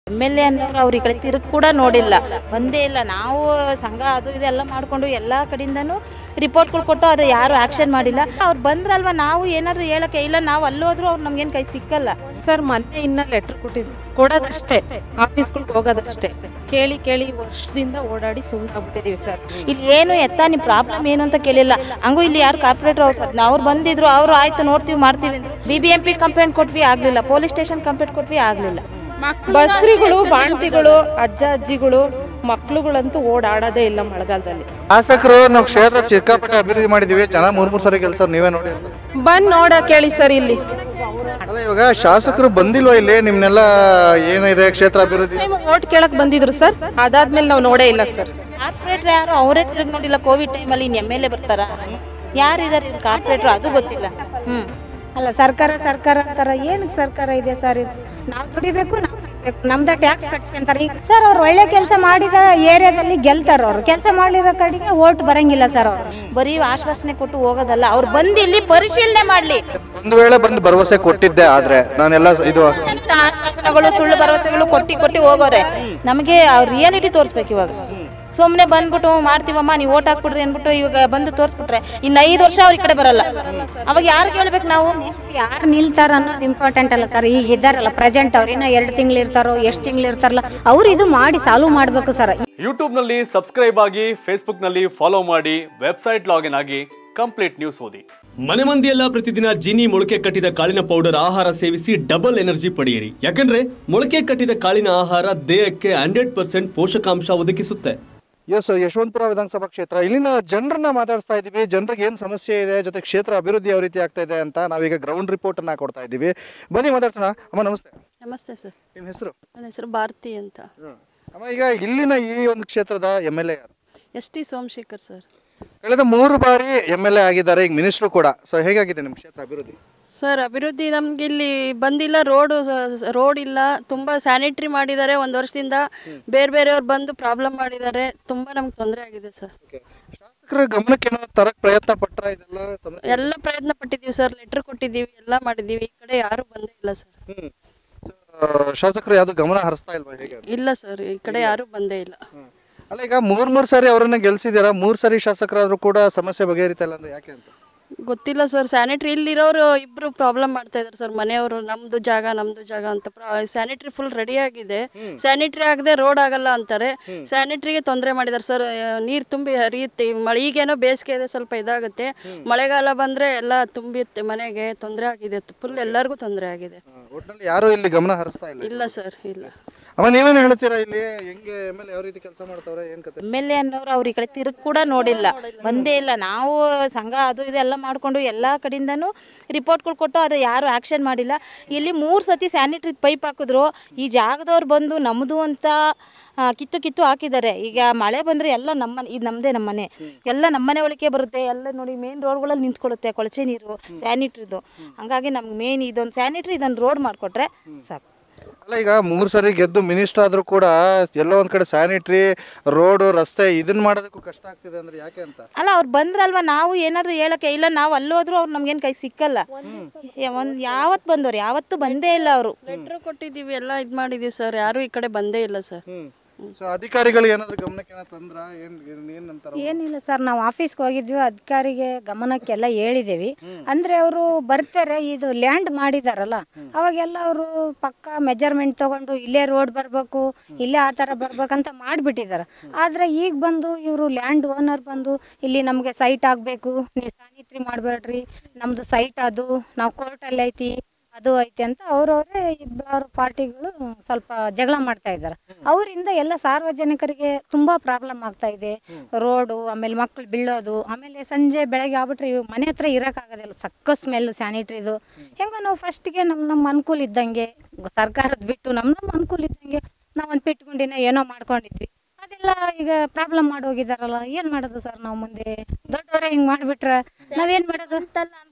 M L A ಅನ್ನೋರು ಅವ್ರ ಈ ಕಡೆ ತಿರುಗಿ ಕೂಡ ನೋಡಿಲ್ಲ ಬಂದೇ ಇಲ್ಲ ನಾವು ಸಂಘ ಅದು ಇದೆಲ್ಲ ಮಾಡಿಕೊಂಡು ಎಲ್ಲ ಕಡೆಯಿಂದನೂ ರಿಪೋರ್ಟ್ಗಳು ಕೊಟ್ಟು ಅದು ಯಾರು ಆ್ಯಕ್ಷನ್ ಮಾಡಿಲ್ಲ ಅವ್ರು ಬಂದ್ರಲ್ವ ನಾವು ಏನಾದ್ರು ಹೇಳಕ್ಕೆ ಇಲ್ಲ ನಾವು ಅಲ್ಲೋದ್ರೂ ಅವ್ರು ನಮ್ಗೇನು ಕೈ ಸಿಕ್ಕಲ್ಲ ಸರ್ ಮೊನ್ನೆ ಇನ್ನ ಲೆಟರ್ ಕೊಟ್ಟಿದ್ರು ಕೊಡೋದಷ್ಟೇ ಆಫೀಸ್ಗಳಿಗೆ ಹೋಗೋದಷ್ಟೇ ಕೇಳಿ ಕೇಳಿ ವರ್ಷದಿಂದ ಓಡಾಡಿ ಸುಮ್ಮನೆ ಆಗ್ಬಿಟ್ಟಿದೀವಿ ಸರ್ ಇಲ್ಲಿ ಏನು ಎತ್ತ ನಿಮ್ಮ ಪ್ರಾಬ್ಲಮ್ ಏನು ಅಂತ ಕೇಳಿಲ್ಲ ಹಂಗೂ ಇಲ್ಲಿ ಯಾರು ಕಾರ್ಪೊರೇಟರ್ ಅವ್ರು ಸದ್ ಅವ್ರು ಬಂದಿದ್ರು ಅವರು ಆಯ್ತು ನೋಡ್ತೀವಿ ಮಾಡ್ತೀವಿ ಅಂದ್ರು B B M P complaint ಕೊಟ್ವಿ ಆಗಲಿಲ್ಲ ಪೊಲೀಸ್ ಸ್ಟೇಷನ್ ಕಂಪ್ಲೇಂಟ್ ಕೊಟ್ವಿ ಆಗಲಿಲ್ಲ ಬಸ್ರಿಗಳು ಬಾಣ್ತಿಗಳು ಅಜ್ಜ ಅಜ್ಜಿಗಳು ಮಕ್ಳುಗಳಂತೂ ಓಡಾಡೋದೇ ಇಲ್ಲ ಮಳೆಗಾಲದಲ್ಲಿ ಶಾಸಕರು ನಾವು ಕ್ಷೇತ್ರ ಸಿಕ್ಕಾಪಟ್ಟೆ ಅಭಿವೃದ್ಧಿ ಮಾಡಿದೀವಿ ಜನ ಮೂರ್ ಮೂರ್ ಸರಿ ಕೆಲಸ ನೀವೇ ನೋಡಿ ಅಂತ. ಬಂದ್ ನೋಡ ಕೇಳಿ ಸರ್ ಇಲ್ಲಿ ಅಲ್ಲ ಇವಾಗ ಶಾಸಕರು ಬಂದಿಲ್ವಾ ಇಲ್ಲಿ ನಿಮ್ನೆಲ್ಲ ಏನಿದೆ ಕ್ಷೇತ್ರ ಅಭಿವೃದ್ಧಿ ಓಟ್ ಕೇಳಕ್ ಬಂದಿದ್ರು ಸರ್ ಅದಾದ್ಮೇಲೆ ನಾವು ನೋಡೇ ಇಲ್ಲ ಸರ್ ಕಾರ್ಪೊರೇಟರ್ ಯಾರು ಅವರೇ ತಿರುಗಿ ನೋಡಿಲ್ಲ ಕೋವಿಡ್ ಟೈಮಲ್ಲಿ ಇನ್ನು ಎಮ್ ಎಲ್ ಎ ಬರ್ತಾರ ಯಾರಿದ್ದಾರೆ ಇಲ್ಲಿ ಕಾರ್ಪೊರೇಟರ್ ಅದು ಗೊತ್ತಿಲ್ಲ ಹ್ಞೂ ಅಲ್ಲ ಸರ್ಕಾರ ಸರ್ಕಾರ ಅಂತಾರ ಏನಕ್ಕೆ ಸರ್ಕಾರ ಇದೆ ಸರ್ ಇದು ನಾವು ದುಡಿಬೇಕು ನಾವು ದುಡಿಬೇಕು ನಮ್ದ ಟ್ಯಾಕ್ಸ್ ಕಟ್ಸ್ಕೊಂತಾರೆ ಈಗ ಸರ್ ಅವ್ರು ಒಳ್ಳೆ ಕೆಲಸ ಮಾಡಿದ ಏರಿಯಾದಲ್ಲಿ ಗೆಲ್ತಾರ ಅವ್ರು ಕೆಲಸ ಮಾಡಿರೋ ಕಡೆಗೆ ಓಟ್ ಬರಂಗಿಲ್ಲ ಸರ್ ಅವರು ಬರೀ ಆಶ್ವಾಸನೆ ಕೊಟ್ಟು ಹೋಗೋದಲ್ಲ ಅವ್ರು ಬಂದು ಇಲ್ಲಿ ಪರಿಶೀಲನೆ ಮಾಡಲಿ ಒಂದು ವೇಳೆ ಬಂದು ಭರವಸೆ ಕೊಟ್ಟಿದ್ದೆ ಆದ್ರೆ ನಾನೆಲ್ಲ ಇದು ಆಶ್ವಾಸನೆಗಳು ಸುಳ್ಳು ಭರವಸೆಗಳು ಕೊಟ್ಟಿ ಕೊಟ್ಟಿ ಹೋಗೋರೆ ನಮಗೆ ಅವ್ರ ರಿಯಾಲಿಟಿ ತೋರಿಸ್ಬೇಕು ಇವಾಗ ಸುಮ್ಮನೆ ಬಂದ್ಬಿಟ್ಟು ಮಾಡ್ತೀವಮ್ಮ ನೀವು ಓಟ್ ಹಾಕ್ಬಿಡ್ರಿ ಅಂದ್ಬಿಟ್ಟು ಇವಾಗ ಬಂದು ತೋರಿಸ್ಬಿಟ್ರೆ ಇನ್ನು ಐದು ವರ್ಷ ಅವ್ರ ಈ ಕಡೆ ಬರಲ್ಲ ಅವಾಗ ಯಾರು ಕೇಳ್ಬೇಕು ನಾವು ನೆಕ್ಸ್ಟ್ ಯಾರು ನಿಲ್ತಾರ ಅನ್ನೋದು ಇಂಪಾರ್ಟೆಂಟ್ ಅಲ್ಲ ಸರ್ ಈಗ ಇದ್ದಾರಲ್ಲ ಪ್ರೆಸೆಂಟ್ ಅವ್ರು ಇನ್ನ ಎರಡು ತಿಂಗಳು ಇರ್ತಾರೋ ಎಷ್ಟು ತಿಂಗಳು ಇರ್ತಾರಲ್ಲ ಅವ್ರು ಇದು ಮಾಡಿ ಸಾಲ್ವ್ ಮಾಡಬೇಕು ಸರ್ ಯೂಟ್ಯೂಬ್ನಲ್ಲಿ ಸಬ್ಸ್ಕ್ರೈಬ್ ಆಗಿ ಫೇಸ್ಬುಕ್ನಲ್ಲಿ ಫಾಲೋ ಮಾಡಿ ವೆಬ್ಸೈಟ್ ಲಾಗಿನ್ ಆಗಿ ಕಂಪ್ಲೀಟ್ ನ್ಯೂಸ್ ಓದಿ ಮನೆ ಮಂದಿಯೆಲ್ಲ ಪ್ರತಿದಿನ ಜಿನಿ ಮೊಳಕೆ ಕಟ್ಟಿದ ಕಾಳಿನ ಪೌಡರ್ ಆಹಾರ ಸೇವಿಸಿ ಡಬಲ್ ಎನರ್ಜಿ ಪಡೆಯಿರಿ ಯಾಕಂದ್ರೆ ಮೊಳಕೆ ಕಟ್ಟಿದ ಕಾಳಿನ ಆಹಾರ ದೇಹಕ್ಕೆ ಹಂಡ್ರೆಡ್ ಪರ್ಸೆಂಟ್ ಪೋಷಕಾಂಶ ಒದಗಿಸುತ್ತೆ ಎಸ್ ಯಶವಂತಪುರ ವಿಧಾನಸಭಾ ಕ್ಷೇತ್ರ ಇಲ್ಲಿನ ಜನರನ್ನ ಮಾತಾಡಿಸ್ತಾ ಇದೀವಿ ಜನರಿಗೆ ಏನು ಸಮಸ್ಯೆ ಇದೆ ಜೊತೆ ಕ್ಷೇತ್ರ ಅಭಿವೃದ್ಧಿ ಯಾವ ರೀತಿ ಆಗ್ತಾ ಇದೆ ಅಂತ ನಾವೀಗ ಗ್ರೌಂಡ್ ರಿಪೋರ್ಟ್ ಅನ್ನ ಕೊಡ್ತಾ ಇದ್ದೀವಿ ಬನ್ನಿ ಮಾತಾಡ್ಸೋಣ ಅಮ್ಮ ನಮಸ್ತೆ ನಮಸ್ತೆ ಸರ್ ನಿಮ್ಮ ಹೆಸರು ನನ್ನ ಹೆಸರು ಭಾರತಿ ಅಂತ ಅಮ್ಮ ಈಗ ಇಲ್ಲಿನ ಈ ಒಂದು ಕ್ಷೇತ್ರದ ಎಮ್ ಎಲ್ ಎ ಯಾರು ಎಸ್ ಟಿ ಸೋಮಶೇಖರ್ ಸರ್ ಕಳೆದ ಮೂರು ಬಾರಿ ಎಮ್ ಎಲ್ ಎ ಆಗಿದ್ದಾರೆ ಈಗ ಮಿನಿಸ್ಟ್ರು ಕೂಡ ಸೊ ಹೇಗಾಗಿದೆ ನಿಮ್ಮ ಕ್ಷೇತ್ರ ಅಭಿವೃದ್ಧಿ ಸರ್ ಅಭಿವೃದ್ಧಿ ನಮ್ಗೆ ಇಲ್ಲಿ ಬಂದಿಲ್ಲ ರೋಡು ರೋಡ್ ಇಲ್ಲ ತುಂಬ ಸ್ಯಾನಿಟ್ರಿ ಮಾಡಿದ್ದಾರೆ ಒಂದು ವರ್ಷದಿಂದ ಬೇರೆ ಬೇರೆಯವ್ರು ಬಂದು ಪ್ರಾಬ್ಲಮ್ ಮಾಡಿದ್ದಾರೆ ತುಂಬ ನಮ್ಗೆ ತೊಂದರೆ ಆಗಿದೆ ಸರ್ ಶಾಸಕರ ಗಮನಕ್ಕೆ ಏನಾದ್ರು ತರಕ್ ಪ್ರಯತ್ನ ಪಟ್ರ ಇದೆಲ್ಲ ಸಮಸ್ಯೆ ಎಲ್ಲ ಪ್ರಯತ್ನ ಪಟ್ಟಿದ್ದೀವಿ ಸರ್ ಲೆಟ್ರ್ ಕೊಟ್ಟಿದ್ದೀವಿ ಎಲ್ಲ ಮಾಡಿದ್ದೀವಿ ಈ ಕಡೆ ಯಾರೂ ಬಂದೇ ಇಲ್ಲ ಸರ್ ಹ್ಮ್. So, ಶಾಸಕರು ಯಾವ್ದು ಗಮನ ಹರಿಸ್ತಾ ಇಲ್ವಾ ಹೇಗೆ ಅಂತ? ಇಲ್ಲ ಸರ್ ಈ ಕಡೆ ಯಾರೂ ಬಂದೇ ಇಲ್ಲ ಅಲ್ಲ ಈಗ ಮೂರ್ ಮೂರ್ ಸಾರಿ ಅವರನ್ನ ಗೆಲ್ಸಿದ್ದೀರಾ ಮೂರ್ ಸಾರಿ ಶಾಸಕರಾದ್ರೂ ಕೂಡ ಸಮಸ್ಯೆ ಬಗೆಹರಿತಾ ಇಲ್ಲ ಅಂದ್ರೆ ಯಾಕೆ ಅಂತ ಗೊತ್ತಿಲ್ಲ ಸರ್ ಸ್ಯಾನಿಟ್ರಿ ಇಲ್ಲಿರೋರು ಇಬ್ರು ಪ್ರಾಬ್ಲಮ್ ಮಾಡ್ತಾ ಇದಾರೆ ಸರ್ ಮನೆಯವರು ನಮ್ದು ಜಾಗ ನಮ್ದು ಜಾಗ ಅಂತ ಸ್ಯಾನಿಟ್ರಿ ಫುಲ್ ರೆಡಿ ಆಗಿದೆ ಸ್ಯಾನಿಟ್ರಿ ಆಗದೆ ರೋಡ್ ಆಗಲ್ಲ ಅಂತಾರೆ ಸ್ಯಾನಿಟ್ರಿಗೆ ತೊಂದರೆ ಮಾಡಿದಾರೆ ಸರ್ ನೀರು ತುಂಬಿ ಹರಿಯುತ್ತೆ ಈ ಮಳೆ ಈಗೇನೋ ಬೇಸಿಗೆ ಇದೆ ಸ್ವಲ್ಪ ಇದಾಗುತ್ತೆ ಮಳೆಗಾಲ ಬಂದ್ರೆ ಎಲ್ಲ ತುಂಬಿರುತ್ತೆ ಮನೆಗೆ ತೊಂದರೆ ಆಗಿದೆ ಫುಲ್ ಎಲ್ಲರಿಗೂ ತೊಂದರೆ ಆಗಿದೆ ಒಟ್ನಲ್ಲಿ ಯಾರು ಇಲ್ಲಿ ಗಮನ ಹರಿಸ್ತಾ ಇಲ್ಲ ಇಲ್ಲ ಸರ್ ಇಲ್ಲ ಅಮ್ಮ ನೀವೇನು ಹೇಳ್ತೀರಾ ಇಲ್ಲಿ ಹೆಂಗೆ ಎಮ್ ಎಲ್ ಯಾವ ರೀತಿ ಕೆಲಸ ಮಾಡ್ತಾವ್ರೆ ಏನ್ ಕತೆ ಎಮ್ ಎಲ್ ಎ ಅನ್ನೋರು ಅವ್ರ ಈ ಕಡೆ ತಿರುಗಿ ಕೂಡ ನೋಡಿಲ್ಲ ಬಂದೇ ಇಲ್ಲ ನಾವು ಸಂಘ ಅದು ಇದೆಲ್ಲ ಮಾಡಿಕೊಂಡು ಎಲ್ಲ ಕಡೆಯಿಂದನೂ ರಿಪೋರ್ಟ್ಗಳು ಕೊಟ್ಟು ಅದು ಯಾರು ಆ್ಯಕ್ಷನ್ ಮಾಡಿಲ್ಲ ಇಲ್ಲಿ ಮೂರು ಸತಿ ಸ್ಯಾನಿಟ್ರಿ ಪೈಪ್ ಹಾಕಿದ್ರು ಈ ಜಾಗದವ್ರು ಬಂದು ನಮ್ಮದು ಅಂತ ಆ, ಕಿತ್ತು ಕಿತ್ತು ಹಾಕಿದ್ದಾರೆ ಈಗ ಮಳೆ ಬಂದರೆ ಎಲ್ಲ ನಮ್ಮ ಇದು ನಮ್ಮದೇ ನಮ್ಮ ಮನೆ ಎಲ್ಲ ನಮ್ಮನೆ ಒಳಗೆ ಬರುತ್ತೆ ಎಲ್ಲ ನೋಡಿ ಮೇನ್ ರೋಡ್ಗಳಲ್ಲಿ ನಿಂತ್ಕೊಳ್ಳುತ್ತೆ ಕೊಳಚೆ ನೀರು ಸ್ಯಾನಿಟ್ರಿದು ಹಂಗಾಗಿ ನಮ್ಗೆ ಮೇನ್ ಇದೊಂದು ಸ್ಯಾನಿಟ್ರಿ ಇದೊಂದು ರೋಡ್ ಮಾಡಿಕೊಟ್ರೆ ಸಾಕು ಅಲ್ಲ ಈಗ ಮೂರ್ ಸರಿ ಗೆದ್ದು ಮಿನಿಸ್ಟರ್ ಆದ್ರೂ ಕೂಡ ಎಲ್ಲೋ ಒಂದ್ ಕಡೆ ಸ್ಯಾನಿಟ್ರಿ ರೋಡ್ ರಸ್ತೆ ಇದನ್ನ ಮಾಡೋದಕ್ಕೂ ಕಷ್ಟ ಆಗ್ತಿದೆ ಅಂದ್ರೆ ಯಾಕೆ ಅಂತ ಅಲ್ಲ ಅವ್ರು ಬಂದ್ರಲ್ವ ನಾವು ಏನಾದ್ರು ಹೇಳಕ್ಕೆ ಇಲ್ಲ ನಾವು ಅಲ್ಲೋದ್ರು ಅವ್ರು ನಮ್ಗೇನು ಕೈ ಸಿಕ್ಕಲ್ಲ ಒಂದು ಯಾವತ್ತು ಬಂದವ್ರು ಯಾವತ್ತೂ ಬಂದೇ ಇಲ್ಲ ಅವರು ಲೆಟ್ರ್ ಕೊಟ್ಟಿದ್ದೀವಿ ಎಲ್ಲ ಇದು ಮಾಡಿದ್ದೀವಿ ಸರ್ ಯಾರೂ ಈ ಕಡೆ ಬಂದೇ ಇಲ್ಲ ಸರ್ ಸೊ ಅಧಿಕಾರಿಗಳು ಏನಾದ್ರು ಗಮನಕ್ಕೆ ಏನಾದ್ರು ತಂದ್ರ ಏನ್ ಏನ್- ಏನ್ ಅಂತಾರ ಏನಿಲ್ಲ ಸರ್ ನಾವು ಆಫೀಸ್ಗೆ ಹೋಗಿದ್ವಿ ಅಧಿಕಾರಿಗೆ ಗಮನಕ್ಕೆಲ್ಲ ಹೇಳಿದೇವಿ ಅಂದ್ರೆ ಅವರು ಬರ್ತಾರೆ ಇದು ಲ್ಯಾಂಡ್ ಮಾಡಿದಾರಲ್ಲ ಅವಾಗೆಲ್ಲ ಅವರು ಪಕ್ಕ ಮೆಜರ್ಮೆಂಟ್ ತಗೊಂಡು ಇಲ್ಲೇ ರೋಡ್ ಬರಬೇಕು ಇಲ್ಲೇ ಆ ಥರ ಬರ್ಬೇಕಂತ ಮಾಡಿಬಿಟ್ಟಿದ್ದಾರೆ ಆದ್ರೆ ಈಗ ಬಂದು ಇವರು ಲ್ಯಾಂಡ್ ಓನರ್ ಬಂದು ಇಲ್ಲಿ ನಮಗೆ ಸೈಟ್ ಆಗಬೇಕು ನೀವು ಸ್ಯಾನಿಟ್ರಿ ಮಾಡಬೇಡ್ರಿ ನಮ್ದು ಸೈಟ್ ಅದು ನಾವು ಕೋರ್ಟಲ್ಲಿ ಐತಿ ಅದು ಐತಿ ಅಂತ ಅವ್ರವ್ರೇ ಇಬ್ಬರು ಪಾರ್ಟಿಗಳು ಸ್ವಲ್ಪ ಜಗಳ ಮಾಡ್ತಾ ಇದ್ದಾರೆ ಅವರಿಂದ ಎಲ್ಲ ಸಾರ್ವಜನಿಕರಿಗೆ ತುಂಬಾ ಪ್ರಾಬ್ಲಮ್ ಆಗ್ತಾ ಇದೆ ರೋಡು ಆಮೇಲೆ ಮಕ್ಕಳು ಬೀಳೋದು ಆಮೇಲೆ ಸಂಜೆ ಬೆಳಗ್ಗೆ ಆಗ್ಬಿಟ್ರೆ ಇವ್ ಮನೆ ಹತ್ರ ಇರೋಕ್ಕಾಗೋದಿಲ್ಲ ಸಕ್ಕ ಸ್ಮೆಲ್ ಸ್ಯಾನಿಟ್ರಿದು ಹೆಂಗೋ ನಾವು ಫಸ್ಟ್ಗೆ ನಮ್ಮ ನಮ್ಮ ಅನುಕೂಲ ಇದ್ದಂಗೆ ಸರ್ಕಾರದ ಬಿಟ್ಟು ನಮ್ಮ ನಮ್ಮ ಅನುಕೂಲ ಇದ್ದಂಗೆ ನಾವು ಒಂದು ಪೆಟ್ಕೊಂಡಿನ ಏನೋ ಮಾಡ್ಕೊಂಡಿದ್ವಿ ಅದೆಲ್ಲ ಈಗ ಪ್ರಾಬ್ಲಮ್ ಮಾಡಿ ಹೋಗಿದಾರಲ್ಲ ಏನ್ ಮಾಡೋದು ಸರ್ ನಾವು ಮುಂದೆ ದೊಡ್ಡವರೇ ಹಿಂಗ್ ಮಾಡ್ಬಿಟ್ರೆ ನಾವೇನ್ ಮಾಡೋದು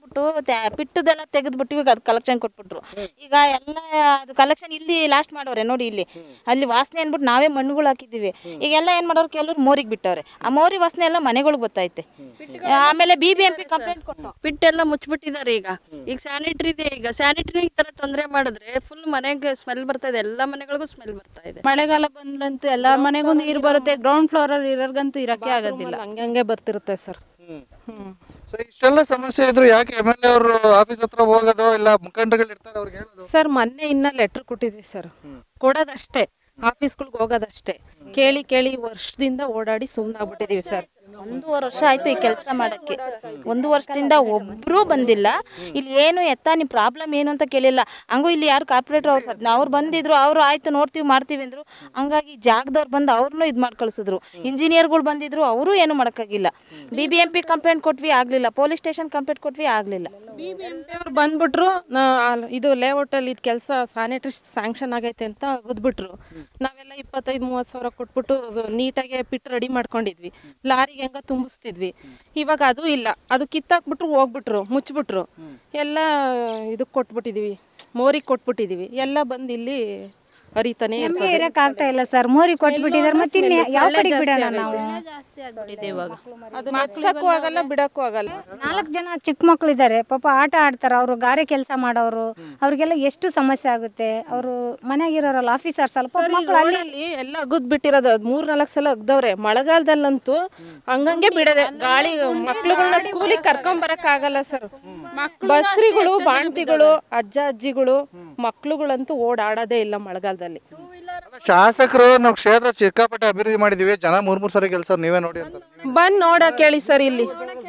ಕೊಟ್ಬಿಟ್ಟು ತ್ಯಾ- ಪಿಟ್ಟದೆಲ್ಲ ತೆಗೆದ್ಬಿಟ್ಟು ಈಗ ಅದು ಕಲೆಕ್ಷನ್ ಕೊಟ್ಬಿಟ್ರು ಈಗ ಎಲ್ಲ ಅದು ಕಲೆಕ್ಷನ್ ಇಲ್ಲಿ ಲಾಸ್ಟ್ ಮಾಡವ್ರೆ ನೋಡಿ ಇಲ್ಲಿ ಅಲ್ಲಿ ವಾಸನೆ ಅಂದ್ಬಿಟ್ಟು ನಾವೇ ಮಣ್ಣುಗಳು ಹಾಕಿದ್ದೀವಿ ಈಗೆಲ್ಲ ಏನು ಮಾಡೋರು ಕೆಲವ್ರು ಮೋರಿಗೆ ಬಿಟ್ಟವ್ರೆ ಆ ಮೋರಿ ವಾಸನೆ ಎಲ್ಲ ಮನೆಗಳಿಗೆ ಬರ್ತೈತೆ ಆಮೇಲೆ B B M P complaint ಕೊಟ್ಟು ಪಿಟ್ಟೆಲ್ಲ ಮುಚ್ಚಿಬಿಟ್ಟಿದ್ದಾರೆ ಈಗ ಈಗ ಸ್ಯಾನಿಟ್ರಿ ಇದೆ ಈಗ ಸ್ಯಾನಿಟ್ರಿ ಈ ತರ ತೊಂದರೆ ಮಾಡಿದ್ರೆ ಫುಲ್ ಮನೆಗೆ ಸ್ಮೆಲ್ ಬರ್ತಾ ಇದೆ ಎಲ್ಲ ಮನೆಗಳಿಗೂ ಸ್ಮೆಲ್ ಬರ್ತಾ ಇದೆ ಮಳೆಗಾಲ ಬಂದ್ರಂತೂ ಎಲ್ಲಾ ಮನೆಗೂ ನೀರು ಬರುತ್ತೆ ಗ್ರೌಂಡ್ ಫ್ಲೋರ್ ಇರೋರ್ಗಂತೂ ಇರಕ್ಕೆ ಆಗೋದಿಲ್ಲ ಹಂಗೆ ಹಂಗೆ ಬರ್ತಿರುತ್ತೆ ಸರ್ ಹ್ಮ್ ಸೊ ಇಷ್ಟೆಲ್ಲ ಸಮಸ್ಯೆ ಇದ್ರು ಯಾಕೆ ಎಮ್ ಎಲ್ ಎ ಅವರು ಆಫೀಸ್ ಹತ್ರ ಹೋಗೋದು ಇಲ್ಲ ಮುಖಂಡರುಗಳು ಇರ್ತಾರೆ ಅವ್ರಿಗೆ ಹೇಳೋದು ಸರ್ ಮೊನ್ನೆ ಇನ್ನ ಲೆಟ್ರ್ ಕೊಟ್ಟಿದ್ವಿ ಸರ್ ಕೊಡೋದಷ್ಟೇ ಆಫೀಸ್ಗಳಿಗೆ ಹೋಗೋದಷ್ಟೇ ಕೇಳಿ ಕೇಳಿ ವರ್ಷದಿಂದ ಓಡಾಡಿ ಸುಮ್ಮನಾಗ್ಬಿಟ್ಟಿದೀವಿ ಸರ್ ಒಂದೂವರೆ ವರ್ಷ ಆಯ್ತು ಈ ಕೆಲಸ ಮಾಡಕ್ಕೆ ಒಂದು ವರ್ಷದಿಂದ ಒಬ್ರು ಬಂದಿಲ್ಲ ಇಲ್ಲಿ ಏನು ಎತ್ತ ನಿಮ್ಮ ಪ್ರಾಬ್ಲಮ್ ಏನು ಅಂತ ಕೇಳಿಲ್ಲ ಹಂಗೂ ಇಲ್ಲಿ ಯಾರು ಕಾರ್ಪೊರೇಟರ್ ಅವ್ರು ಸದ್ ಅವ್ರು ಬಂದಿದ್ರು ಅವ್ರು ಆಯ್ತು ನೋಡ್ತೀವಿ ಮಾಡ್ತೀವಿ ಅಂದ್ರು ಹಂಗಾಗಿ ಜಾಗದವ್ರು ಬಂದು ಅವ್ರನ್ನೂ ಇದು ಮಾಡಿ ಕಳ್ಸಿದ್ರು ಇಂಜಿನಿಯರ್ಗಳು ಬಂದಿದ್ರು ಅವರು ಏನು ಮಾಡೋಕ್ಕಾಗಿಲ್ಲ B B M P complaint ಕೊಟ್ವಿ ಆಗಲಿಲ್ಲ ಪೊಲೀಸ್ ಸ್ಟೇಷನ್ ಕಂಪ್ಲೇಂಟ್ ಕೊಟ್ವಿ ಆಗಲಿಲ್ಲ ಅವ್ರು ಬಂದ್ಬಿಟ್ರು ನಾ- ಅಲ್- ಇದು ಲೇಔಟ್ ಅಲ್ಲಿ ಇದು ಕೆಲಸ ಸ್ಯಾನಿಟರಿ ಸ್ಯಾಂಕ್ಷನ್ ಆಗೈತೆ ಅಂತ ಗುದ್ಬಿಟ್ರು ನಾವೆಲ್ಲ ಇಪ್ಪತ್ತೈದು ಮೂವತ್ತು ಸಾವಿರ ಕೊಟ್ಬಿಟ್ಟು ನೀಟಾಗಿ ಪಿಟ್ ರೆಡಿ ಮಾಡ್ಕೊಂಡಿದ್ವಿ ಲಾರಿಗೆ ಹೆಂಗ ತುಂಬಿಸ್ತಿದ್ವಿ ಇವಾಗ ಅದು ಇಲ್ಲ ಅದು ಕಿತ್ತಾಕ್ಬಿಟ್ರು ಹೋಗ್ಬಿಟ್ರು ಮುಚ್ಬಿಟ್ರು ಎಲ್ಲ ಇದಕ್ಕೆ ಕೊಟ್ಬಿಟ್ಟಿದೀವಿ ಮೋರಿಗೆ ಕೊಟ್ಬಿಟ್ಟಿದೀವಿ ಎಲ್ಲ ಬಂದು ಇಲ್ಲಿ ಹರಿತಾನೆ ನಮ್ಗೆ ಇರಕ್ ಆಗ್ತಾ ಇಲ್ಲ ಸರ್ ಮೋರಿ ಕೊಟ್ಬಿಟ್ಟಿದಾರೆ ಮತ್ತೆ ಇನ್ನು ಯಾವ ಕಡೆಗೆ ಬಿಡೋಣ ನಾವು ಜಾಸ್ತಿ ಆಗ್ಬಿಟ್ಟಿದೆ ಇವಾಗ ಅದು ನೆಟ್ಸಕ್ಕೂ ಆಗಲ್ಲ ಬಿಡಕ್ಕೂ ಆಗಲ್ಲ ನಾಲ್ಕು ಜನ ಚಿಕ್ಕ ಮಕ್ಳು ಇದ್ದಾರೆ ಪಾಪ ಆಟ ಆಡ್ತಾರೆ ಅವರು ಗಾರೆ ಕೆಲಸ ಮಾಡೋರು ಅವ್ರಿಗೆಲ್ಲ ಎಷ್ಟು ಸಮಸ್ಯೆ ಆಗುತ್ತೆ ಅವರು ಮನೆಯಾಗಿರೋರಲ್ಲ ಆಫೀಸರ್ ಸ್ವಲ್ಪ ಸರ್, ಈ ಮಕ್ಕಳು ಅಲ್ಲಿ ರೋಡಲ್ಲಿ ಎಲ್ಲ ಅಗದ್ ಬಿಟ್ಟಿರೋದು ಮೂರ್ ನಾಲ್ಕು ಸಲ ಅಗ್ದವ್ರೆ ಮಳೆಗಾಲದಲ್ಲಂತೂ ಹಂಗಂಗೆ ಬಿಡದೆ ಗಾಳಿ ಮಕ್ಳುಗಳನ್ನ ಸ್ಕೂಲಿಗೆ ಕರ್ಕೊಂಡ್ ಬರಕ್ ಆಗಲ್ಲ ಸರ್ ಬಸ್ರಿಗಳು ಬಾಣ್ತಿಗಳು ಅಜ್ಜ ಅಜ್ಜಿಗಳು ಮಕ್ಳುಗಳಂತೂ ಓಡಾಡೋದೇ ಇಲ್ಲ ಮಳೆಗಾಲದಲ್ಲಿ ಶಾಸಕರು ನಾವು ಕ್ಷೇತ್ರ ಸಿಕ್ಕಾಪಟ್ಟೆ ಅಭಿವೃದ್ಧಿ ಮಾಡಿದೀವಿ ಜನ ಮೂರ್ ಮೂರ್ ಸರಿ ಗೆಲ್ಸೋರು ನೀವೇ ನೋಡಿ ಅಂತ ಬಂದ್ ನೋಡಕ್ ಹೇಳಿ ಸರ್ ಇಲ್ಲಿ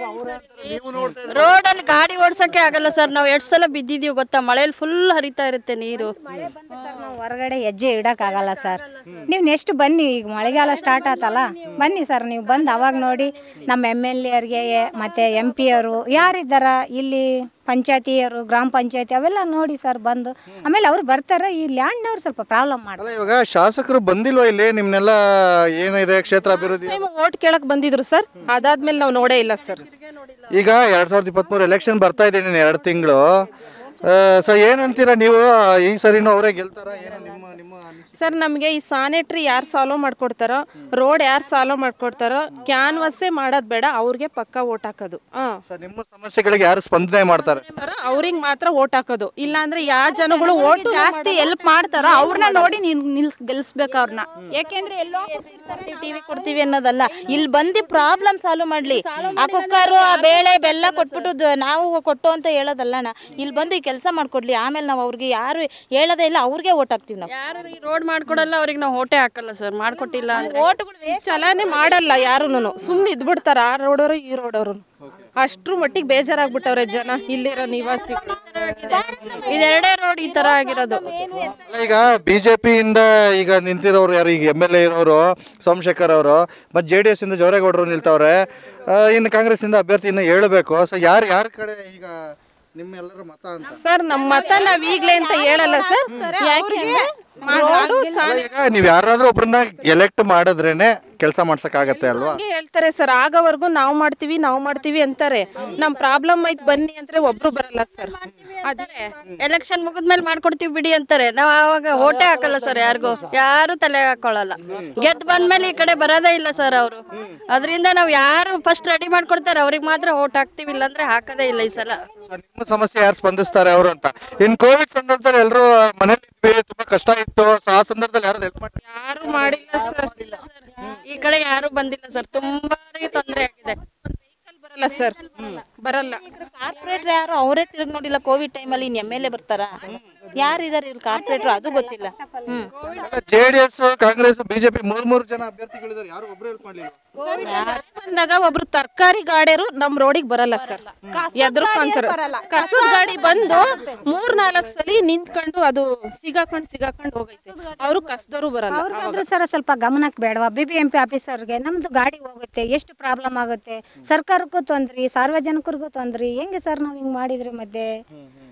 ರೋಡ್ ಅಲ್ಲಿ ಗಾಡಿ ಓಡ್ಸಕ್ಕೆ ಆಗಲ್ಲ ಸರ್ ನಾವು ಎರಡ್ ಸಲ ಬಿದ್ದಿದೀವಿ ಗೊತ್ತಾ ಮಳೆಯಲ್ಲಿ ಫುಲ್ ಹರಿತಾ ಇರುತ್ತೆ ನೀರು ನಾವು ಹೊರಗಡೆ ಹೆಜ್ಜೆ ಇಡಕ್ ಆಗಲ್ಲ ಸರ್ ನೀವು ನೆಕ್ಸ್ಟ್ ಬನ್ನಿ ಈಗ ಮಳೆಗಾಲ ಸ್ಟಾರ್ಟ್ ಆತಲ್ಲ ಬನ್ನಿ ಸರ್ ನೀವು ಬಂದು ಅವಾಗ ನೋಡಿ ನಮ್ಮ ಎಮ್ ಎಲ್ ಎರ್ಗೆ ಮತ್ತೆ ಎಂ ಪಿ ಅವರು ಯಾರಿದ್ದಾರ ಇಲ್ಲಿ ಪಂಚಾಯತಿಯವರು ಗ್ರಾಮ ಪಂಚಾಯತಿ ಅವೆಲ್ಲ ನೋಡಿ ಸರ್ ಬಂದು ಆಮೇಲೆ ಅವ್ರು ಬರ್ತಾರೆ ಈ ಲ್ಯಾಂಡ್ನವ್ರು ಸ್ವಲ್ಪ ಪ್ರಾಬ್ಲಮ್ ಮಾಡ್ತಾರೆ ಅಲ್ಲ ಇವಾಗ ಶಾಸಕರು ಬಂದಿಲ್ವಾ ಇಲ್ಲಿ ನಿಮ್ನೆಲ್ಲ ಏನಿದೆ ಕ್ಷೇತ್ರ ಅಭಿವೃದ್ಧಿ ಟೈಮ್ ಓಟ್ ಕೇಳಕ್ ಬಂದಿದ್ರು ಸರ್ ಅದಾದ್ಮೇಲೆ ನಾವು ನೋಡೇ ಇಲ್ಲ ಸರ್ ಈಗ ಎರಡ್ ಸಾವಿರದ ಇಪ್ಪತ್ಮೂರು ಎಲೆಕ್ಷನ್ ಬರ್ತಾ ಇದೆ ನೀನು ಎರಡು ತಿಂಗಳು ಸೊ ಏನಂತೀರಾ ನೀವು ಈ ಸರಿನೂ ಅವರೇ ಗೆಲ್ತಾರ ಏನು ನಿಮ್ಮ ನಿಮ್ಮ ಅನಿಸಿಕೆ? ಸರ್ ನಮಗೆ ಈ ಸಾನಿಟ್ರಿ ಯಾರು ಸಾಲ್ವ್ ಮಾಡ್ಕೊಡ್ತಾರೋ ರೋಡ್ ಯಾರು ಸಾಲ್ವ್ ಮಾಡ್ಕೊಡ್ತಾರೋ ಕ್ಯಾನ್ವಸ್ಸೇ ಮಾಡೋದ್ ಬೇಡ ಅವ್ರಿಗೆ ಪಕ್ಕ ಓಟ್ ಹಾಕೋದು ಹಾ ಸೊ ನಿಮ್ಮ ಸಮಸ್ಯೆಗಳಿಗೆ ಯಾರು ಸ್ಪಂದನೆ ಮಾಡ್ತಾರೆ ಅವ್ರಿಗೆ ಮಾತ್ರ ಓಟ್ ಹಾಕೋದು ಇಲ್ಲ ಅಂದ್ರೆ ಯಾವ ಜನಗಳು ಓಟ್ ಜಾಸ್ತಿ ಹೆಲ್ಪ್ ಮಾಡ್ತಾರೋ ಅವ್ರನ್ನ ನೋಡಿ ನೀನ್ ನಿಲ್ಸ್ ಗೆಲ್ಸ್ಬೇಕು ಅವ್ರನ್ನ ಯಾಕೆಂದ್ರೆ ಎಲ್ಲೋ ಟಿವಿ ಕೊಡ್ತೀವಿ ಅನ್ನೋದಲ್ಲ ಇಲ್ಲಿ ಬಂದು ಪ್ರಾಬ್ಲಮ್ ಸಾಲ್ವ್ ಮಾಡ್ಲಿ ಆ ಕುಕ್ಕರು ಆ ಬೇಳೆ ಬೆಲ್ಲ ಕೊಟ್ಬಿಟ್ಟು ದ- ನಾವು ಕೊಟ್ಟು ಅಂತ ಹೇಳೋದಲ್ಲಣ್ಣ ಇಲ್ಲಿ ಬಂದು ಈ ಕೆಲಸ ಮಾಡ್ಕೊಡ್ಲಿ ಆಮೇಲೆ ನಾವು ಅವ್ರಿಗೆ ಯಾರು ಹೇಳೋದೇ ಇಲ್ಲ ಅವ್ರಿಗೆ ಓಟ್ ಹಾಕ್ತೀವಿ ನಾವು ಯಾರು ಈ ರೋಡ್ ಮಾಡ್ಕೊಡಲ್ಲ ಅವ್ರಿಗೆ ನಾವು ಹೊಟ್ಟೆ ಹಾಕಲ್ಲ ಸರ್ ಮಾಡ್ಕೊಟ್ಟಿಲ್ಲ ಅಂದ್ರೆ ಓಟ್ಗಳು ಚಲಾನೆ ಮಾಡಲ್ಲ ಯಾರುನು ಸುಮ್ನೆ ಇದ್ಬಿಡ್ತಾರ ಆ ರೋಡವರು ಈ ರೋಡವರು ಅಷ್ಟ್ರ ಮಟ್ಟಿಗೆ ಬೇಜಾರಾಗ್ಬಿಟ್ಟವ್ರೆ ಜನ ಇಲ್ಲಿರೋ ನಿವಾಸಿಗಳು ಇದೆರಡೇ ರೋಡ್ ಈ ತರ ಆಗಿರೋದು ಅಲ್ಲ, ಈಗ ಬಿಜೆಪಿಯಿಂದ ಈಗ ನಿಂತಿರೋರು ಯಾರು ಈಗ ಎಮ್ ಎಲ್ ಎ ಇರೋರು ಸೋಮಶೇಖರ್ ಅವರು ಮತ್ತು ಜೆ ಡಿ ಎಸ್ ಇಂದ ಜವರೇಗೌಡರು ನಿಲ್ತವ್ರೆ ಆ, ಇನ್ನು ಕಾಂಗ್ರೆಸ್ ಇಂದ ಅಭ್ಯರ್ಥಿ ಇನ್ನು ಹೇಳಬೇಕು ಸೊ ಯಾರು ಯಾರ ಕಡೆ ಈಗ ನಿಮ್ಮೆಲ್ಲರ ಮತ ಅಂತ ಸರ್ ನಮ್ಮ ಮತ ನಾವ್ ಈಗ್ಲೇ ಅಂತ ಹೇಳಲ್ಲ ಸರ್ ಯಾಕೆಂದ್ರೆ ರೋಡು ಅಲ್ಲ, ಈಗ ನೀವ್ ಯಾರಾದ್ರೂ ಒಬ್ರನ್ನ ಎಲೆಕ್ಟ್ ಮಾಡಿದ್ರೇನೆ ಕೆಲಸ ಮಾಡ್ಸಕ್ ಆಗತ್ತೆ ಅಲ್ವಾ ಹಂಗೆ ಹೇಳ್ತಾರೆ ಸರ್ ಆಗೋವರೆಗೂ ನಾವು ಮಾಡ್ತೀವಿ ನಾವು ಮಾಡ್ತೀವಿ ಅಂತಾರೆ ನಮ್ ಪ್ರಾಬ್ಲಮ್ ಐತ್ ಬನ್ನಿ ಅಂದ್ರೆ ಒಬ್ರು ಬರಲ್ಲ ಸರ್ ಅಂತಾರೆ ಎಲೆಕ್ಷನ್ ಮುಗಿದ್ಮೇಲೆ ಮಾಡ್ಕೊಡ್ತೀವಿ ಬಿಡಿ ಅಂತಾರೆ ನಾವ್ ಆವಾಗ ಓಟೆ ಹಾಕಲ್ಲ ಸರ್ ಯಾರಿಗೂ ಯಾರು ತಲೆ ಹಾಕೊಳ್ಳಲ್ಲ ಗೆದ್ದು ಬಂದ್ಮೇಲೆ ಈ ಕಡೆ ಬರೋದೇ ಇಲ್ಲ ಸರ್ ಅವರು ಅದರಿಂದ ನಾವು ಯಾರು ಫಸ್ಟ್ ರೆಡಿ ಮಾಡ್ಕೊಡ್ತಾರೆ ಅವ್ರಿಗೆ ಮಾತ್ರ ಓಟ್ ಹಾಕ್ತಿವಿ ಇಲ್ಲಾಂದ್ರೆ ಹಾಕೋದೇ ಇಲ್ಲ ಈ ಸಲ So, ನಿಮ್ಮ ಸಮಸ್ಯೆ ಯಾರು ಸ್ಪಂದಿಸ್ತಾರೆ ಅವರು ಅಂತ ಇನ್ ಕೋವಿಡ್ ಸಂದರ್ಭದಲ್ಲಿ ಎಲ್ಲರೂ ಮನೇಲಿ ಇದ್ವಿ ತುಂಬಾ ಕಷ್ಟ ಇತ್ತು ಸೊ ಆ ಸಂದರ್ಭದಲ್ಲಿ ಯಾರು ಹೆಲ್ಪ್ ಮಾಡಿ ಯಾರು ಮಾಡಿಲ್ಲ ಸರ್ ಈ ಕಡೆ ಯಾರು ಬಂದಿಲ್ಲ ಸರ್ ತುಂಬಾ ತೊಂದರೆ ಆಗಿದೆ ವೆಹಿಕಲ್ ಬರಲ್ಲ ಸರ್ ಬರಲ್ಲ ಕಾರ್ಪೊರೇಟರ್ ಯಾರು ಅವರೇ ತಿರುಗಿ ನೋಡಿಲ್ಲ ಕೋವಿಡ್ ಟೈಮಲ್ಲಿ ಇನ್ನು ಎಮ್ ಎಲ್ ಎ ಬರ್ತಾರಾ ಯಾರಿದ್ದಾರೆ ಇಲ್ಲಿ ಕಾರ್ಪೊರೇಟರ್ ಅದು ಗೊತ್ತಿಲ್ಲ ಹ್ಮ್ J D S Congress BJP ಮೂರ್ ಮೂರು ಜನ ಅಭ್ಯರ್ಥಿಗಳಿದ್ದಾರೆ ಯಾರು ಒಬ್ರು ಹೆಲ್ಪ್ ಮಾಡ್ಲಿಲ್ಲ ಬಂದಾಗ ಒಬ್ರು ತರಕಾರಿ ಗಾಡಿಯರು ನಮ್ ರೋಡಿಗೆ ಬರಲ್ಲ ಸರ್ ಎದ್ರಕೊಂತಾರೆ ಕಸದ ಗಾಡಿ ಬಂದು ಮೂರ್ ನಾಲ್ಕು ಸಲ ನಿಂತ್ಕೊಂಡು ಅದು ಸಿಗಾಕೊಂಡ್ ಸಿಗಾಕೊಂಡ್ ಹೋಗೈತೆ ಅವರು ಕಸದವರು ಬರಲ್ಲ ಅವ್ರಿಗಾದ್ರೂ ಸರ್ ಸ್ವಲ್ಪ ಗಮನಕ್ಕೆ ಬೇಡವಾ ಬಿ ಬಿ ಎಂ ಪಿ ಆಫೀಸರ್ಗೆ ನಮ್ದು ಗಾಡಿ ಹೋಗುತ್ತೆ ಎಷ್ಟು ಪ್ರಾಬ್ಲಮ್ ಆಗುತ್ತೆ ಸರ್ಕಾರಕ್ಕೂ ತೊಂದ್ರಿ ಸಾರ್ವಜನಿಕರಿಗೂ ತೊಂದ್ರಿ ಹೆಂಗೆ ಸರ್ ನಾವು ಹಿಂಗೆ ಮಾಡಿದ್ರೆ ಮಧ್ಯೆ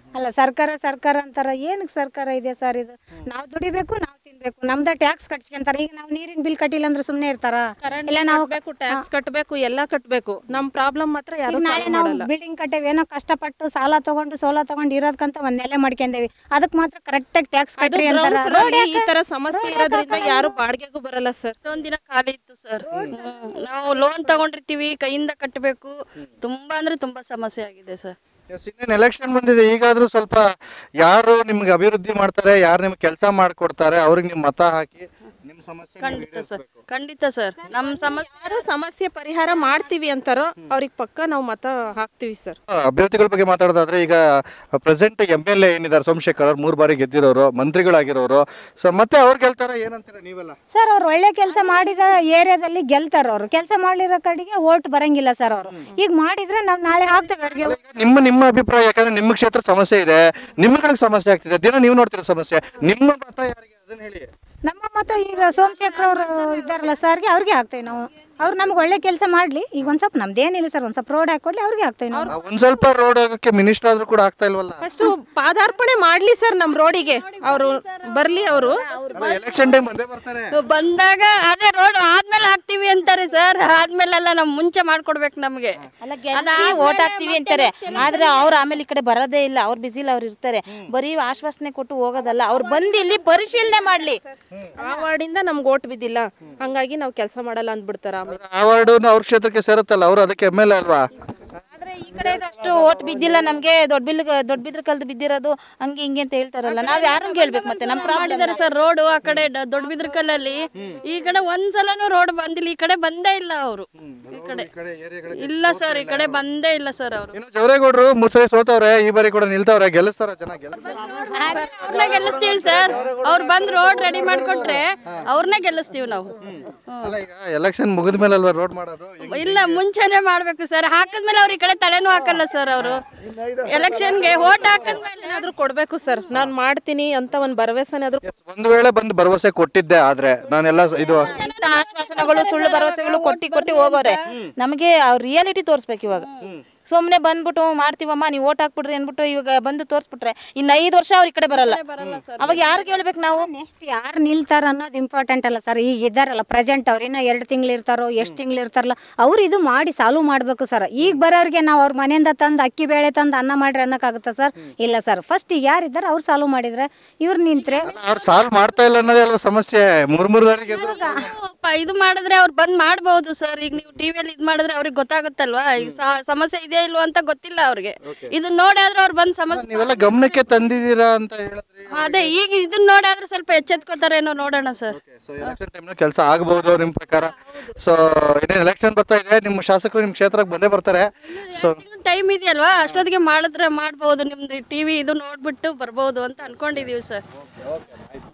ಅಲ್ಲ ಸರ್ಕಾರ ಸರ್ಕಾರ ಅಂತಾರ ಏನಕ್ಕೆ ಸರ್ಕಾರ ಇದೆ ಸರ್ ಇದು ನಾವು ದುಡಿಬೇಕು ನಾವು ತಿನ್ಬೇಕು ನಮ್ದ ಟ್ಯಾಕ್ಸ್ ಕಟ್ಸ್ಕೊಂತಾರ ಈಗ ನಾವು ನೀರಿನ ಬಿಲ್ ಕಟ್ಟಿಲ್ಲ ಅಂದ್ರೆ ಸುಮ್ಮನೆ ಇರ್ತಾರ ಇಲ್ಲ ನಾವು ಕಟ್ಟಬೇಕು ಟ್ಯಾಕ್ಸ್ ಕಟ್ಟಬೇಕು ಎಲ್ಲ ಕಟ್ಟಬೇಕು ನಮ್ ಪ್ರಾಬ್ಲಮ್ ಮಾತ್ರ ಈಗ ಯಾರು ನಾಳೆ ನಾವು ಬಿಲ್ಡಿಂಗ್ ಕಟ್ಟೇವಿ ಏನೋ ಕಷ್ಟಪಟ್ಟು ಸಾಲ ತಗೊಂಡು ಸೋಲ ತಗೊಂಡು ಇರೋದಕ್ಕಂತ ಒಂದ್ ನೆಲೆ ಮಾಡ್ಕೊಂಡೇವಿ ಅದಕ್ ಮಾತ್ರ ಕರೆಕ್ಟಾಗಿ ಟ್ಯಾಕ್ಸ್ ಅದು ಕಟ್ರಿ ground ಅಂತಾರ floor ಅಲ್ಲಿ ಈ ತರ ಸಮಸ್ಯೆ ಇರೋದ್ರಿಂದ ಯಾರು ಬಾಡಿಗೆಗೂ ಬರಲ್ಲ ಸರ್ ಇಷ್ಟೊಂದ್ ದಿನ ಖಾಲಿ ಇತ್ತು ಸರ್ ನಾವು ಲೋನ್ ತಗೊಂಡಿರ್ತೀವಿ ಕೈಯಿಂದ ಕಟ್ಟಬೇಕು ತುಂಬಾ ಅಂದ್ರೆ ತುಂಬಾ ಸಮಸ್ಯೆ ಆಗಿದೆ ಸರ್ ಎಸ್, ಇನ್ನೇನು ಎಲೆಕ್ಷನ್ ಬಂದಿದೆ ಈಗಾದ್ರೂ ಸ್ವಲ್ಪ ಯಾರು ನಿಮ್ಗೆ ಅಭಿವೃದ್ಧಿ ಮಾಡ್ತಾರೆ ಯಾರು ನಿಮ್ಗೆ ಕೆಲಸ ಮಾಡ್ಕೊಡ್ತಾರೆ ಅವ್ರಿಗೆ ನೀವು ಮತ ಹಾಕಿ ನಿಮ್ಮ ಸಮಸ್ಯೆ ನೀವು ಖಂಡಿತ ಸರ್ ಈಡೇರಿಸ್ಬೇಕು. ಖಂಡಿತ ಸರ್ ನಮ್ಮ ಸಮಸ್ಯೆ ಯಾರು ಸಮಸ್ಯೆ ಪರಿಹಾರ ಮಾಡ್ತೀವಿ ಅಂತಾರೋ ಅವ್ರಿಗೆ ಪಕ್ಕ ನಾವು ಮತ ಹಾಕ್ತಿವಿ ಸರ್ ಅಭ್ಯರ್ಥಿಗಳ ಬಗ್ಗೆ ಮಾತಾಡೋದಾದ್ರೆ ಈಗ ಪ್ರೆಸೆಂಟ್ ಎಮ್ ಎಲ್ ಎ ಏನಿದ್ದಾರೆ ಸೋಮಶೇಖರ್ ಅವ್ರು ಮೂರು ಬಾರಿ ಗೆದ್ದಿರೋರು ಮಂತ್ರಿಗಳಾಗಿರೋರು ಸೊ ಮತ್ತೆ ಅವ್ರು ಗೆಲ್ತಾರ ಏನಂತೀರ ನೀವೆಲ್ಲ ಸರ್ ಅವ್ರು ಒಳ್ಳೆ ಕೆಲಸ ಮಾಡಿದ ಏರಿಯಾದಲ್ಲಿ ಗೆಲ್ತಾರ ಅವ್ರು ಕೆಲಸ ಮಾಡಿರೋ ಕಡೆಗೆ ಓಟ್ ಬರಂಗಿಲ್ಲ ಸರ್ ಅವರು ಈಗ ಮಾಡಿದ್ರೆ ನಾವು ನಾಳೆ ಹಾಕ್ತೇವೆ ಅವ್ರಿಗೆ ಈಗ ನಿಮ್ಮ ನಿಮ್ಮ ಅಭಿಪ್ರಾಯ ಯಾಕಂದ್ರೆ ನಿಮ್ಮ ಕ್ಷೇತ್ರ ಸಮಸ್ಯೆ ಇದೆ ನಿಮ್ಗಳಿಗೆ ಸಮಸ್ಯೆ ಆಗ್ತಿದೆ ದಿನ ನೀವು ನೋಡ್ತಿರೋ ಸಮಸ್ಯೆ ನಿಮ್ಮ ಮತ ಯಾರಿಗೆ ಅದನ್ನ ಹೇಳಿ ನಮ್ಮ ಮತ ಈಗ ಸೋಮಶೇಖರ್ ಅವರು ಇದ್ದಾರಲ್ಲ ಸರ್ಗೆ ಅವ್ರಿಗೆ ಹಾಕ್ತೇವೆ ನಾವು ಅವ್ರು ನಮ್ಗೆ ಒಳ್ಳೆ ಕೆಲಸ ಮಾಡ್ಲಿ ಈಗ ಒಂದ್ ಸ್ವಲ್ಪ ನಮ್ದೇನಿಲ್ಲ ಸರ್ ಒಂದ್ ಸ್ವಲ್ಪ ರೋಡ್ ಹಾಕೊಡ್ಲಿ ಅವ್ರಿಗೆ ಹಾಕ್ತೇವೆ ನಾವು ಆ, ಒಂದ್ ಸ್ವಲ್ಪ ರೋಡ್ ಆಗಕ್ಕೆ ಮಿನಿಸ್ಟರ್ ಆದ್ರೂ ಕೂಡ ಆಗ್ತಾ ಇಲ್ವಲ್ಲ ಫಸ್ಟ್ ಪಾದಾರ್ಪಣೆ ಮಾಡ್ಲಿ ಸರ್ ನಮ್ ರೋಡಿಗೆ ಅವರು ಬರ್ಲಿ ಅವರು ಎಲೆಕ್ಷನ್ ಟೈಮ್ ಬಂದೇ ಬರ್ತಾರೆ ಬಂದಾಗ ಅದೇ ರೋಡ್ ಆದ್ಮೇಲೆ ಹಾಕ್ತಿವಿ ಅಂತಾರೆ ಸರ್ ಆದ್ಮೇಲೆಲ್ಲ ನಮ್ ಮುಂಚೆ ಮಾಡ್ಕೊಡ್ಬೇಕು ನಮ್ಗೆ ಅಲ್ಲ ಗೆಲ್ಸಿ ಓಟ್ ಹಾಕ್ತಿವಿ ಅಂತಾರೆ ಆದ್ರೆ ಅವ್ರು ಆಮೇಲೆ ಈ ಕಡೆ ಬರೋದೇ ಇಲ್ಲ ಅವ್ರು ಬಿಸಿಲ್ ಅವ್ರು ಇರ್ತಾರೆ ಬರೀ ಆಶ್ವಾಸನೆ ಕೊಟ್ಟು ಹೋಗೋದಲ್ಲ ಅವ್ರು ಬಂದು ಇಲ್ಲಿ ಪರಿಶೀಲನೆ ಮಾಡ್ಲಿ ಆ ವಾರ್ಡಿಂದ ನಮ್ಗೆ ಓಟ್ ಬಿದ್ದಿಲ್ಲ ಹಂಗಾಗಿ ನಾವು ಕೆಲಸ ಮಾಡಲ್ಲ ಅಂದ್ಬಿಡ್ತಾರ ಆಮೇಲೆ ಆ ವಾರ್ಡು ಅವ್ರ ಕ್ಷೇತ್ರಕ್ಕೆ ಸೇರುತ್ತಲ್ಲ ಅವ್ರು ಅದಕ್ಕೆ ಎಮ್ ಎಲ್ ಎ ಅಲ್ವಾ ಆದ್ರೆ ಈ ಕಡೆ ಅಷ್ಟು ಓಟ್ ಬಿದ್ದಿಲ್ಲ ನಮ್ಗೆ ದೊಡ್ಡ ಬಿಲ್ ದೊಡ್ಡ ಬಿದ್ರ ಕಲ್ದು ಬಿದ್ದಿರೋದು ಹಂಗೆ ಹಿಂಗೆ ಅಂತ ಹೇಳ್ತಾರಲ್ಲ ನಾವ್ ಯಾರನ್ನ ಕೇಳ್ಬೇಕು ಮತ್ತೆ ನಮ್ ಮಾಡಿದ್ದಾರೆ ಸರ್ ರೋಡ್ ಆ ಕಡೆ ಡ- ದೊಡ್ಡಬಿದ್ರಕಲ್ಲಲ್ಲಿ ಈ ಕಡೆ ಒಂದ್ಸಲನೂ ರೋಡ್ ಬಂದಿಲ್ಲ ಈ ಕಡೆ ಬಂದೇ ಇಲ್ಲ ಅವರು ಈ ಕಡೆ ಇಲ್ಲ ಸರ್ ಈ ಕಡೆ ಬಂದೇ ಇಲ್ಲ ಸರ್ ಅವರು ಇನ್ನು ಜವರೇಗೌಡರು ಮುಸರಿ ಸೋತವ್ರೆ ಈ ಬಾರಿ ಕೂಡ ನಿಲ್ತವ್ರೆ ಗೆಲ್ಲಿಸ್ತಾರ ಜನ ಗೆಲ್ಲಿಸ್ತಾರ ಅವ್ರನ್ನ ಗೆಲ್ಲಿಸ್ತೀವಿ ಸರ್ ಅವ್ರು ಬಂದ್ ರೋಡ್ ರೆಡಿ ಮಾಡ್ಕೊಟ್ರೆ ಅವ್ರನ್ನ ಗೆಲ್ಲಿಸ್ತೀವಿ ನಾವು ಅಲ್ಲ ಈಗ ಎಲೆಕ್ಷನ್ ಮುಗಿದ ಮೇಲೆ ಅಲ್ವಾ ರೋಡ್ ಮಾಡೋದು ಇಲ್ಲ ಮುಂಚೆನೆ ಮಾಡ್ಬೇಕು ಸರ್ ಹಾಕಿದ್ಮೇಲೆ ಅವ್ರ ಈ ಕಡೆ ತಲೆನೂ ಹಾಕಲ್ಲ ಸರ್ ಅವರು ಎಲೆಕ್ಷನ್ಗೆ ಓಟ್ ಹಾಕಿದ್ಮೇಲೆ ಏನಾದ್ರೂ ಕೊಡ್ಬೇಕು ಸರ್ ನಾನ್ ಮಾಡ್ತೀನಿ ಅಂತ ಒಂದ್ ಭರವಸೆನಾದ್ರೂ Yes, ಒಂದ್ ವೇಳೆ ಬಂದು ಭರವಸೆ ಕೊಟ್ಟಿದ್ದೆ ಆದ್ರೆ ನಾನೆಲ್ಲ ಇದು ಇಂಥ ಆಶ್ವಾಸನೆಗಳು ಸುಳ್ಳು ಭರವಸೆಗಳು ಕೊಟ್ಟಿ ಕೊಟ್ಟಿ ಹೋಗೋರೆ ನಮಗೆ ಅವ್ರ ರಿಯಾಲಿಟಿ ತೋರಿಸ್ಬೇಕು ಇವಾಗ ಸುಮ್ಮನೆ ಬಂದ್ಬಿಟ್ಟು ಮಾಡ್ತೀವಮ್ಮ ನೀವು ಓಟ್ ಹಾಕ್ಬಿಡ್ರಿ ಅಂದ್ಬಿಟ್ಟು ಇವಾಗ ಬಂದು ತೋರಿಸ್ಬಿಟ್ರೆ ಇನ್ನು ಐದು ವರ್ಷ ಅವ್ರ ಈ ಕಡೆ ಬರಲ್ಲ ಅವಾಗ ಯಾರು ಕೇಳ್ಬೇಕು ನಾವು ನೆಕ್ಸ್ಟ್ ಯಾರು ನಿಲ್ತಾರ ಅನ್ನೋದು ಇಂಪಾರ್ಟೆಂಟ್ ಅಲ್ಲ ಸರ್ ಈಗ ಇದ್ದಾರಲ್ಲ ಪ್ರೆಸೆಂಟ್ ಅವ್ರು ಇನ್ನ ಎರಡು ತಿಂಗಳು ಇರ್ತಾರೋ ಎಷ್ಟು ತಿಂಗಳು ಇರ್ತಾರಲ್ಲ ಅವ್ರು ಇದು ಮಾಡಿ ಸಾಲ್ವ್ ಮಾಡಬೇಕು ಸರ್ ಈಗ ಬರೋರಿಗೆ ನಾವು ಅವ್ರ ಮನೆಯಿಂದ ತಂದು ಅಕ್ಕಿ ಬೇಳೆ ತಂದು ಅನ್ನ ಮಾಡ್ರಿ ಅನ್ನೋಕ್ಕಾಗುತ್ತಾ ಸರ್ ಇಲ್ಲ ಸರ್ ಫಸ್ಟ್ ಈಗ ಯಾರಿದ್ದಾರೆ ಅವ್ರು ಸಾಲ್ವ್ ಮಾಡಿದ್ರೆ ಇವ್ರು ನಿಂತ್ರೆ ಅವ್ರು ಸಾಲ್ವ್ ಮಾಡ್ತಾ ಇಲ್ಲ ಅನ್ನೋದೇ ಅಲ್ವಾ ಸಮಸ್ಯೆ ಮೂರ್ ಮೂರ್ ದಾರಿ ಗೆದ್ರು ಪ- ಇದು ಮಾಡಿದ್ರೆ ಅವ್ರು ಬಂದ್ ಮಾಡ್ಬೋದು ಸರ್ ಈಗ ನೀವು ಟಿವಿಯಲ್ಲಿ ಇದ್ ಮಾಡಿದ್ರೆ ಅವ್ರಿಗೆ ಗೊತ್ತಾಗುತ್ತಲ್ವಾ ಈಗ ಸ- ಸಮಸ್ಯೆ ಇದೆ ಇಲ್ವಾ ಅಂತ ಗೊತ್ತಿಲ್ಲ ಅವ್ರಿಗೆ ಇದನ್ನ ನೋಡಾದ್ರೆ ಅವ್ರು ಬಂದ್ ಸಮಸ್ಯೆ ನೀವೆಲ್ಲ ಗಮನಕ್ಕೆ ತಂದಿದ್ದೀರಾ ಅಂತ ಹೇಳಿದ್ರಿ ಅದೇ ಈಗ ಇದನ್ನ ನೋಡಾದ್ರೆ ಸ್ವಲ್ಪ ಎಚ್ಚೆತ್ಕೋತಾರೇನೋ ನೋಡೋಣ ಸರ್ ಸೊ ಎಲೆಕ್ಷನ್ ಟೈಮ್ ಕೆಲಸ ಆಗಬಹುದು ನಿಮ್ ಪ್ರಕಾರ ಸೊ ಇನ್ನೇನು ಎಲೆಕ್ಷನ್ ಬರ್ತಾ ಇದೆ ನಿಮ್ಮ ಶಾಸಕರು ನಿಮ್ ಕ್ಷೇತ್ರಕ್ಕೆ ಬಂದೇ ಬರ್ತಾರೆ ಸೊ ಟೈಮ್ ಇದೆಯಲ್ವಾ ಅಷ್ಟೊತ್ತಿಗೆ ಮಾಡಿದ್ರೆ ಮಾಡ್ಬೋದು ನಿಮ್ದು ಟಿವಿ ಇದು ನೋಡ್ಬಿಟ್ಟು ಬರ್ಬೋದು ಅಂತ ಅನ್ಕೊಂಡಿದೀವಿ ಸರ್